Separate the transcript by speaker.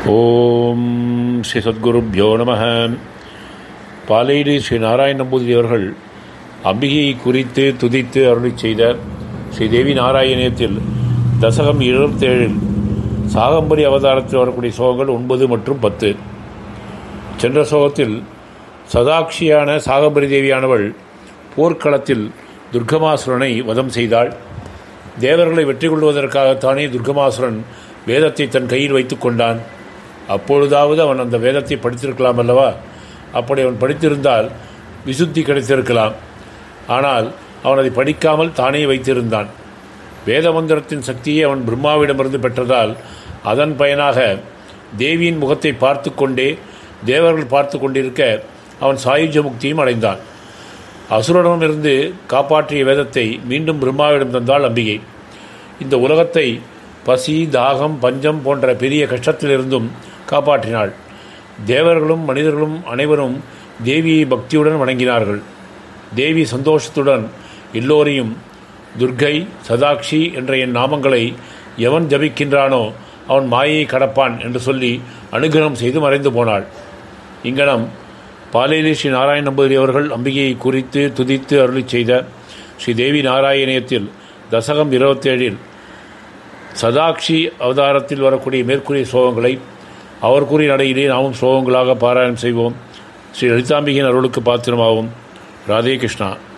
Speaker 1: ஓம் ஸ்ரீ சத்குருப்யோ நம பாலேரி ஸ்ரீ நாராயண நம்பூதிரி அவர்கள் அம்பிகையை குறித்து துதித்து அருளி செய்த ஸ்ரீ தேவி நாராயணியத்தில் தசகம் இருபத்தேழில் சாகம்பரி அவதாரத்தில் வரக்கூடிய சோகங்கள் ஒன்பது மற்றும் பத்து சென்ற சோகத்தில் சதாட்சியான சாகம்பரி தேவியானவள் போர்க்களத்தில் துர்கமாசுரனை வதம் செய்தாள் தேவர்களை வெற்றி கொள்வதற்காகத்தானே துர்கமாசுரன் வேதத்தை தன் கையில் வைத்து கொண்டான் அப்பொழுதாவது அவன் அந்த வேதத்தை படித்திருக்கலாம் அல்லவா அப்படி அவன் படித்திருந்தால் விசுத்தி கிடைத்திருக்கலாம் ஆனால் அவன் அதை படிக்காமல் தானே வைத்திருந்தான் வேத மந்திரத்தின் சக்தியை அவன் பிரம்மாவிடமிருந்து பெற்றதால் அதன் பயனாக தேவியின் முகத்தை பார்த்து கொண்டே தேவர்கள் பார்த்து கொண்டிருக்க அவன் சாயுஜ முக்தியும் அடைந்தான் அசுரனிடமிருந்து காப்பாற்றிய வேதத்தை மீண்டும் பிரம்மாவிடம் தந்தாள் அம்பிகை இந்த உலகத்தை பசி தாகம் பஞ்சம் போன்ற பெரிய கஷ்டத்திலிருந்தும் காப்பாற்றினாள் தேவர்களும் மனிதர்களும் அனைவரும் தேவியை பக்தியுடன் வணங்கினார்கள் தேவி சந்தோஷத்துடன் எல்லோரையும் துர்கை சதாக்ஷி என்ற என் நாமங்களை எவன் ஜபிக்கின்றானோ அவன் மாயையை கடப்பான் என்று சொல்லி அனுகிரகம் செய்து மறைந்து போனாள் இங்கனம் பாலேலி ஸ்ரீ நாராயண நம்பூதிரி அவர்கள் அம்பிகையை குறித்து துதித்து அருளி செய்த ஸ்ரீ தேவி நாராயணியத்தில் தசகம் இருபத்தேழில் சதாக்ஷி அவதாரத்தில் வரக்கூடிய மேற்கூறிய ஸ்லோகங்களை அவர் கூறிய நடையிலே நாமும் ஸ்லோகங்களாக பாராயணம் செய்வோம் ஸ்ரீ லலிதாம்பிகையின் அருளுக்கு பாத்திரமாகும் ராதே கிருஷ்ணா